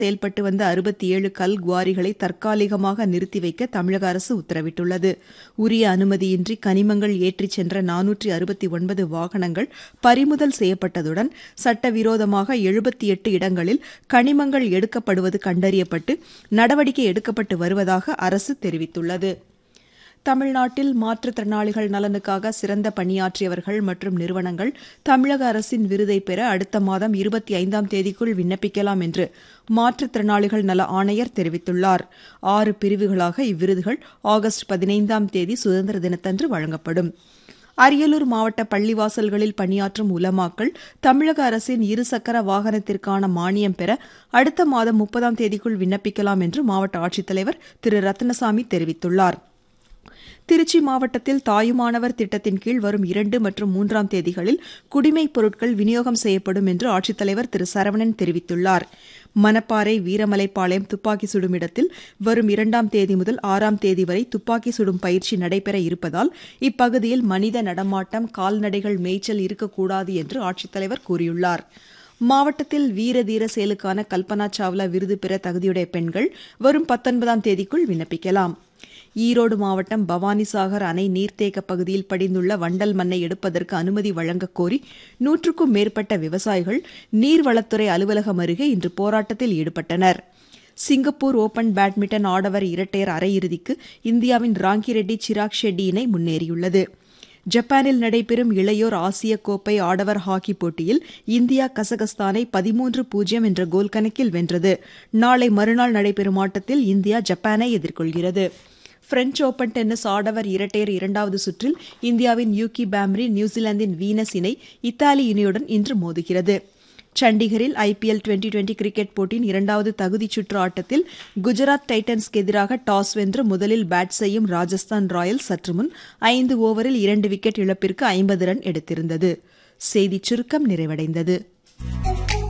செயல்பட்டு வந்த அறுபத்தி ஏழு கல் குவாரிகளை தற்காலிகமாக நிறுத்தி வைக்க தமிழக அரசு உத்தரவிட்டுள்ளது உரிய அனுமதியின்றி கனிமங்கள் ஏற்றிச் சென்ற நானூற்றி அறுபத்தி ஒன்பது வாகனங்கள் பறிமுதல் செய்யப்பட்டதுடன் சட்டவிரோதமாக எழுபத்தி எட்டு இடங்களில் கனிமங்கள் எடுக்கப்படுவது கண்டறியப்பட்டு நடவடிக்கை எடுக்கப்பட்டு வருவதாக அரசு தெரிவித்துள்ளது தமிழ்நாட்டில் மாற்றுத்திறனாளிகள் நலனுக்காக சிறந்த பணியாற்றியவர்கள் மற்றும் நிறுவனங்கள் தமிழக அரசின் விருதை பெற அடுத்த மாதம் இருபத்தி ஐந்தாம் தேதிக்குள் விண்ணப்பிக்கலாம் என்று மாற்றுத்திறனாளிகள் நல ஆணையர் தெரிவித்துள்ளார் ஆறு பிரிவுகளாக இவ்விருதுகள் ஆகஸ்ட் பதினைந்தாம் தேதி சுதந்திர தினத்தன்று வழங்கப்படும் அரியலூர் மாவட்ட பள்ளிவாசல்களில் பணியாற்றும் உலமாக்கள் தமிழக அரசின் இருசக்கர வாகனத்திற்கான மானியம் பெற அடுத்த மாதம் முப்பதாம் தேதிக்குள் விண்ணப்பிக்கலாம் என்று மாவட்ட ஆட்சித்தலைவர் திரு ரத்னசாமி தெரிவித்துள்ளார் திருச்சி மாவட்டத்தில் தாயுமானவர் திட்டத்தின் கீழ் வரும் இரண்டு மற்றும் மூன்றாம் தேதிகளில் குடிமைப் பொருட்கள் விநியோகம் செய்யப்படும் என்று ஆட்சித்தலைவர் திரு சரவணன் தெரிவித்துள்ளார் மணப்பாறை வீரமலைப்பாளையம் துப்பாக்கி சுடும் இடத்தில் வரும் இரண்டாம் தேதி முதல் ஆறாம் தேதி வரை துப்பாக்கி சுடும் பயிற்சி நடைபெற இருப்பதால் இப்பகுதியில் மனித நடமாட்டம் கால்நடைகள் மேய்ச்சல் இருக்கக்கூடாது என்று ஆட்சித்தலைவர் கூறியுள்ளார் மாவட்டத்தில் வீர தீர செயலுக்கான கல்பனா சாவ்லா விருது பெற தகுதியுடைய பெண்கள் வரும் பத்தொன்பதாம் தேதிக்குள் விண்ணப்பிக்கலாம் ஈரோடு மாவட்டம் பவானிசாகர் அணை நீர்த்தேக்க பகுதியில் படிந்துள்ள வண்டல் மண்ணை எடுப்பதற்கு அனுமதி வழங்கக் கோரி நூற்றுக்கும் மேற்பட்ட விவசாயிகள் நீர்வளத்துறை அலுவலகம் அருகே இன்று போராட்டத்தில் ஈடுபட்டனர் சிங்கப்பூர் ஓபன் பேட்மிண்டன் ஆடவர் இரட்டையர் அரையிறுதிக்கு இந்தியாவின் ராங்கிரெட்டி சிராக் ஷெட்டி இணை முன்னேறியுள்ளது ஜப்பானில் நடைபெறும் இளையோர் ஆசிய கோப்பை ஆடவர் ஹாக்கி போட்டியில் இந்தியா கசகஸ்தானை பதிமூன்று பூஜ்ஜியம் என்ற கோல் கணக்கில் வென்றது நாளை மறுநாள் நடைபெறும் ஆட்டத்தில் இந்தியா ஜப்பானை எதிர்கொள்கிறது பிரெஞ்ச் ஓபன் டென்னிஸ் ஆடவர் இரட்டையர் இரண்டாவது சுற்றில் இந்தியாவின் யூகி பாம்ரி நியூசிலாந்தின் வீனஸ் இணை இத்தாலி இணையுடன் இன்று மோதுகிறது சண்டிகரில் ஐபிஎல் டுவெண்டி டுவெண்டி கிரிக்கெட் போட்டியின் இரண்டாவது தகுதிச் சுற்று ஆட்டத்தில் குஜராத் டைட்டன்ஸ்க்கு எதிராக டாஸ் வென்று முதலில் பேட் செய்யும் ராஜஸ்தான் ராயல்ஸ் சற்று முன் ஐந்து ஓவரில் இரண்டு விக்கெட் இழப்பிற்கு ஐம்பது ரன் எடுத்திருந்தது செய்திச் சுருக்கம் நிறைவடைந்தது